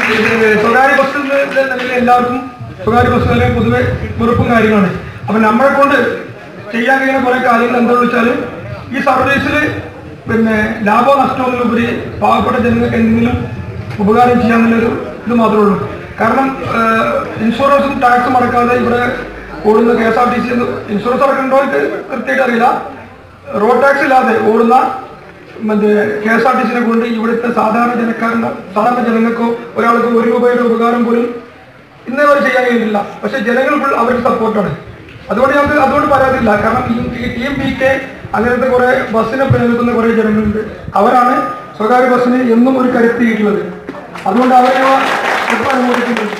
ഇത് സ്വകാര്യ ബസ് നിലവിൽ എല്ലാവർക്കും സ്വകാര്യ ബസ്സുകളെ പൊതുവെ വെറുപ്പും കാര്യങ്ങളാണ് അപ്പൊ നമ്മളെ കൊണ്ട് ചെയ്യാൻ കഴിയുന്ന കുറെ കാര്യങ്ങൾ എന്താണെന്ന് വെച്ചാൽ ഈ സർവീസിൽ പിന്നെ ലാഭോ നഷ്ടമൊന്നുപരി പാവപ്പെട്ട ജനങ്ങൾക്ക് എന്തെങ്കിലും ഉപകാരം ചെയ്യാന്നുള്ളൊരു ഇത് മാത്രമേ ഉള്ളൂ കാരണം ഇൻഷുറൻസും ടാക്സും അടക്കാതെ ഇവിടെ ഓടുന്ന K S R T C insurance അടക്കണ്ടോ എനിക്ക് കൃത്യമായിട്ട് അറിയില്ല റോഡ് ടാക്സ് ഇല്ലാതെ ഓടുന്ന മറ്റേ കെ എസ് ആർ ടി സിനെ കൊണ്ട് ഇവിടുത്തെ സാധാരണ ജനക്കാരുടെ സാധാരണ ജനങ്ങൾക്കോ ഒരാൾക്ക് ഒരു രൂപയുടെ ഉപകാരം പോലും ഇന്നേ വരെ ചെയ്യാൻ കഴിയുന്നില്ല പക്ഷെ ജനങ്ങൾ ഫുൾ അവർക്ക് സപ്പോർട്ടാണ് അതുകൊണ്ട് ഞങ്ങൾക്ക് അതുകൊണ്ട് പരാതിയില്ല കാരണം ഈ ടീം പി കെ അങ്ങനത്തെ കുറെ ബസ്സിനെ പ്രയോഗിക്കുന്ന കുറെ ജനങ്ങളുണ്ട് അവരാണ് സ്വകാര്യ ബസ്സിന് എന്നും ഒരു കരുത്തിയിട്ടുള്ളത് അതുകൊണ്ട് അവരെ എപ്പോൾ അനുമോദിക്കുന്നുണ്ട്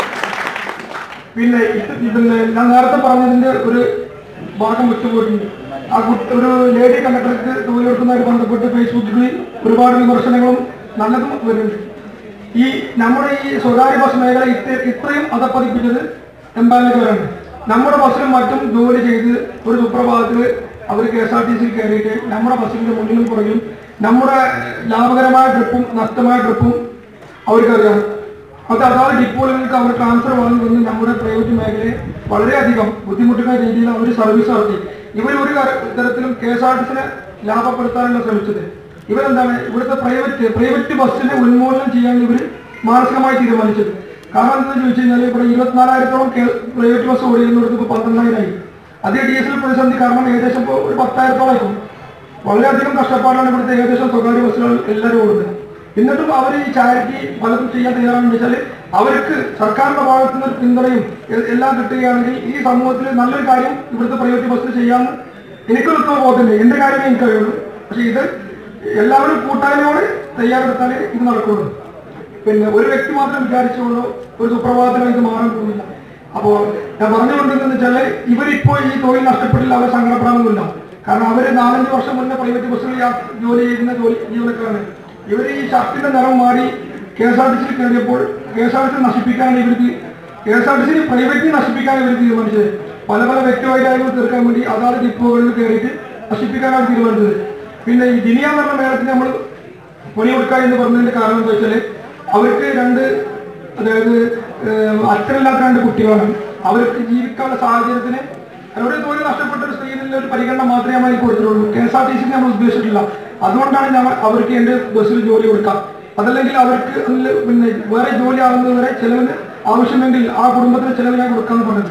പിന്നെ ഇത് പിന്നെ ഞാൻ നേരത്തെ പറഞ്ഞതിന്റെ ഒരു ഭാഗം വിട്ടുപോയിട്ടുണ്ട് ആ കുട്ടി ഒരു ലേഡി കണ്ടക്ടർക്ക് തൊഴിൽ കൊടുക്കുന്നതുമായി ബന്ധപ്പെട്ട് ഫേസ്ബുക്കിൽ ഒരുപാട് വിമർശനങ്ങളും നല്ലതും വരുന്നുണ്ട് ഈ നമ്മുടെ ഈ സ്വകാര്യ ബസ് മേഖല ഇത്ര- ഇത്രയും അതപ്പതിപ്പിച്ചത് എംബാലക്കാരാണ് നമ്മുടെ ബസ്സിലും മറ്റും ജോലി ചെയ്ത് ഒരു സുപ്രഭാതത്തിൽ അവർ കെ എസ് ആർ ടി സിയിൽ കയറിയിട്ട് നമ്മുടെ ബസ്സിന്റെ മുന്നിലും പുറകിലും നമ്മുടെ ലാഭകരമായ ട്രിപ്പും നഷ്ടമായ ട്രിപ്പും അവർക്കറിയാം അത് അതാത് ഡിപ്പോകളിലേക്ക് അവർ ട്രാൻസ്ഫർ വാങ്ങി വന്ന് നമ്മുടെ പ്രൈവറ്റ് മേഖലയെ വളരെയധികം ബുദ്ധിമുട്ടുന്ന രീതിയിൽ അവർ സർവീസ് നടത്തി ഇവർ ഒരു തര- തരത്തിലും കെ എസ് ആർ ടി സിനെ ലാഭപ്പെടുത്താനല്ല ശ്രമിച്ചത് ഇവരെന്താണ് ഇവിടുത്തെ പ്രൈവറ്റ് പ്രൈവറ്റ് ബസ്സിനെ ഉന്മൂലനം ചെയ്യാൻ ഇവർ മാനസികമായി തീരുമാനിച്ചത് കാരണം എന്താണെന്ന് ചോദിച്ചു കഴിഞ്ഞാൽ ഇവിടെ ഇരുപത്തിനാലായിരത്തോളം പ്രൈവറ്റ് ബസ് ഓടിയിരുന്നിടത്ത് ഇപ്പോൾ പന്ത്രണ്ടായിരമായി അതേ ഡീസൽ പ്രതിസന്ധി കാരണം ഏകദേശം ഇപ്പോൾ ഒരു പത്തായിരത്തോളം വളരെയധികം കഷ്ടപ്പാടാണ് ഇവിടുത്തെ ഏകദേശം സ്വകാര്യ ബസ്സുകൾ എല്ലാവരും ഓടുന്നത് എന്നിട്ടും അവർ ഈ ചാരിറ്റി പലതും ചെയ്യാൻ തയ്യാറാണെന്ന് വെച്ചാൽ അവർക്ക് സർക്കാരിന്റെ ഭാഗത്തു നിന്ന് ഒരു പിന്തുണയും എ- എല്ലാം കിട്ടുകയാണെങ്കിൽ ഈ സമൂഹത്തിൽ നല്ലൊരു കാര്യം ഇവിടുത്തെ പ്രൈവറ്റ് ബസ്സിൽ ചെയ്യാമെന്ന് എനിക്കൊരു ഉത്തമ ബോധമില്ല എന്റെ കാര്യമേ എനിക്കറിയുള്ളൂ പക്ഷെ ഇത് എല്ലാവരും കൂട്ടായ്മയോട് തയ്യാറെടുത്താലേ ഇത് നടക്കുള്ളൂ പിന്നെ ഒരു വ്യക്തി മാത്രം വിചാരിച്ചുകൊണ്ടോ ഒരു സുപ്രഭാതത്തിനോ ഇത് മാറാൻ പോകുന്നില്ല അപ്പോ ഞാൻ പറഞ്ഞുകൊണ്ടിരുന്നത് വെച്ചാല് ഇവരിപ്പോ ഈ തൊഴിൽ നഷ്ടപ്പെട്ടില്ല അവർ സങ്കടപ്പെടാനൊന്നുമില്ല കാരണം അവര് നാലഞ്ച് വർഷം മുന്നേ പ്രൈവറ്റ് ബസ്സുകളിൽ യാ- ജോലി ചെയ്യുന്ന ജോലി ജീവനക്കാരാണ് ഇവർ ഈ ഷർട്ടിന്റെ നിറം മാറി കെ എസ് ആർ ടി സിയിൽ കയറിയപ്പോൾ K S R T C നശിപ്പിക്കാനാണ് ഇവർക്ക് K S R T C പ്രൈവറ്റിൽ നശിപ്പിക്കാനാണ് ഇവർ തീരുമാനിച്ചത് പല പല വ്യക്തിവൈരാഗ്യങ്ങൾ തീർക്കാൻ വേണ്ടി അതാത് ഡിപ്പോകളിൽ കയറിയിട്ട് നശിപ്പിക്കാനാണ് തീരുമാനിച്ചത് പിന്നെ ഈ ദിനിയ എന്ന് പറഞ്ഞ മേളത്തിന് നമ്മൾ പണി കൊടുക്കുക എന്ന് പറഞ്ഞതിന്റെ കാരണം എന്താ വെച്ചാല് അവർക്ക് രണ്ട് അതായത് ഏഹ്, അച്ഛനില്ലാത്ത രണ്ട് കുട്ടികളാണ് അവർക്ക് ജീവിക്കാനുള്ള സാഹചര്യത്തിന് അവരുടെ തൊഴിൽ നഷ്ടപ്പെട്ട ഒരു സ്ത്രീയിലുള്ള ഒരു പരിഗണന മാത്രമേ നമ്മൾ ഈ കൊടുത്തിട്ടുള്ളൂ കെ എസ് ആർ ടി സിക്ക് നമ്മൾ ഉദ്ദേശിച്ചിട്ടില്ല അതുകൊണ്ടാണ് ഞങ്ങൾ അവർക്ക് എന്റെ ബസ്സിൽ ജോലി കൊടുക്കാം അതല്ലെങ്കിൽ അവർക്ക് അതിൽ പിന്നെ വേറെ ജോലി ആകുന്നത് വരെ ചെലവിന് ആവശ്യമെങ്കിൽ ആ കുടുംബത്തിന് ചെലവ് ഞാൻ കൊടുക്കാന്ന് പറഞ്ഞത്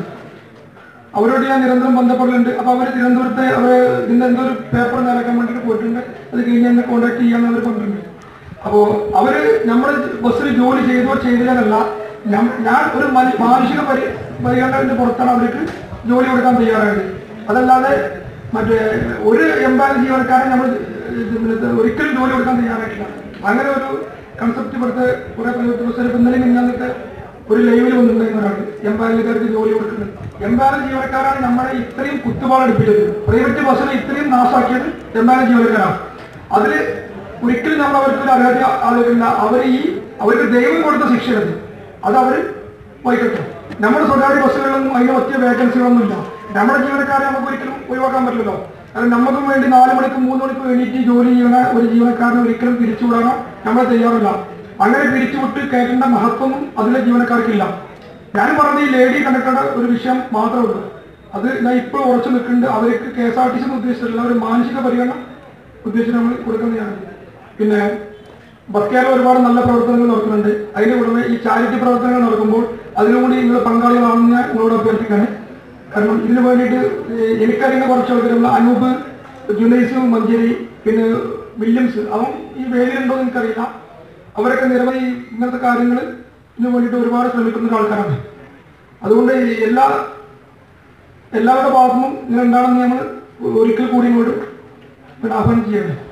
അവരോട് ഞാൻ നിരന്തരം ബന്ധപ്പെടലുണ്ട് അപ്പൊ അവർ തിരുവനന്തപുരത്തെ അവര് ഇന്ന് എന്തോ ഒരു പേപ്പർ നിറക്കാൻ വേണ്ടിയിട്ട് പോയിട്ടുണ്ട് അത് കഴിഞ്ഞ് എന്നെ കോൺടാക്ട് ചെയ്യാന്ന് അവർ പറഞ്ഞിട്ടുണ്ട് അപ്പോ അവര് നമ്മുടെ ബസ്സിൽ ജോലി ചെയ്തോ ചെയ്തില്ലെന്നല്ല ഞാൻ ഞാൻ ഒരു മനു- മാനുഷിക പരി പരിഗണനയുടെ പുറത്താണ് അവർക്ക് ജോലി കൊടുക്കാൻ തയ്യാറായത് അതല്ലാതെ മറ്റേ ഒരു എംബാലി ജീവനക്കാരൻ നമ്മൾ ഒരിക്കലും ജോലി കൊടുക്കാൻ തയ്യാറായിട്ടില്ല അങ്ങനെ ഒരു കൺസെപ്റ്റ് ഇവിടുത്തെ കുറെ പ്രൈവറ്റ് ബസ്സിൽ ഇന്നലെ മിന്നാന്നത്തെ ഒരു ലൈവിൽ വന്നിട്ടുണ്ടായിരുന്ന ഒരാൾ എംപാനലുകാർക്ക് ജോലി കൊടുക്കുന്നത് എംപാനൽ ജീവനക്കാരാണ് നമ്മളെ ഇത്രയും കുത്തുപാടടുപ്പിച്ചത് പ്രൈവറ്റ് ബസ്സിനെ ഇത്രയും നാശാക്കിയത് എംപാനൽ ജീവനക്കാരാണ് അതില് ഒരിക്കലും നമ്മൾ അവർക്ക് ഒരു അർഹത ആളുകളില്ല അവർ ഈ അവർക്ക് ദൈവം കൊടുത്ത ശിക്ഷയാണ് അത് അവർ വഹിക്കട്ടെ നമ്മുടെ സ്വകാര്യ ബസ്സുകളിലൊന്നും അതിന് ഒറ്റ വേക്കൻസികളൊന്നും ഇല്ല നമ്മുടെ ജീവനക്കാരെ നമുക്ക് ഒരിക്കലും ഒഴിവാക്കാൻ പറ്റില്ലല്ലോ കാരണം നമുക്കും വേണ്ടി നാല് മണിക്കും മൂന്ന് മണിക്കും എണീറ്റ് ജോലി ചെയ്യുന്ന ഒരു ജീവനക്കാരനെ ഒരിക്കലും പിരിച്ചുവിടാനോ നമ്മൾ തയ്യാറല്ല അങ്ങനെ പിരിച്ചുവിട്ട് കയറ്റേണ്ട മഹത്വമൊന്നും അതിലെ ജീവനക്കാർക്കില്ല ഞാൻ പറഞ്ഞ ഈ ലേഡി കണ്ടക്ടറുടെ ഒരു വിഷയം മാത്രമേ ഉള്ളൂ അത് ഞാൻ ഇപ്പോൾ ഉറച്ചു നിൽക്കുന്നുണ്ട് അവർക്ക് K S R T C ഉദ്ദേശിച്ചിട്ടുള്ള ഒരു മാനസിക പരിഗണന ഉദ്ദേശിച്ച് നമ്മൾ കൊടുക്കുന്നതാണ് പിന്നെ ബസ്കേരളം ഒരുപാട് നല്ല പ്രവർത്തനങ്ങൾ നടക്കുന്നുണ്ട് അതിന്റെ പുറമെ ഈ ചാരിറ്റി പ്രവർത്തനങ്ങൾ നടക്കുമ്പോൾ അതിനും കൂടി നിങ്ങൾ പങ്കാളികളാണെന്ന് ഞാൻ നിങ്ങളോട് അഭ്യർത്ഥിക്കാണ് കാരണം ഇതിനു വേണ്ടിയിട്ട് ഏഹ് എനിക്കറിയുന്ന കുറച്ച് ആൾക്കാരുള്ള അനൂപ് ജുനൈസ് മഞ്ചേരി പിന്നെ വില്യംസ് അവൻ ഈ വേദിയിലുണ്ടോ എന്ന് എനിക്കറിയില്ല അവരൊക്കെ നിരവധി ഇങ്ങനത്തെ കാര്യങ്ങൾ ഇതിനു വേണ്ടിയിട്ട് ഒരുപാട് ശ്രമിക്കുന്ന ഒരു ആൾക്കാരാണ് അതുകൊണ്ട് ഈ എല്ലാ എല്ലാവരുടെ ഭാഗത്തുനിന്നും ഇങ്ങനെ ഉണ്ടാണെന്ന് നമ്മൾ ഒരിക്കൽ കൂടി ഇങ്ങോട്ട് ആഹ്വാനം ചെയ്യണം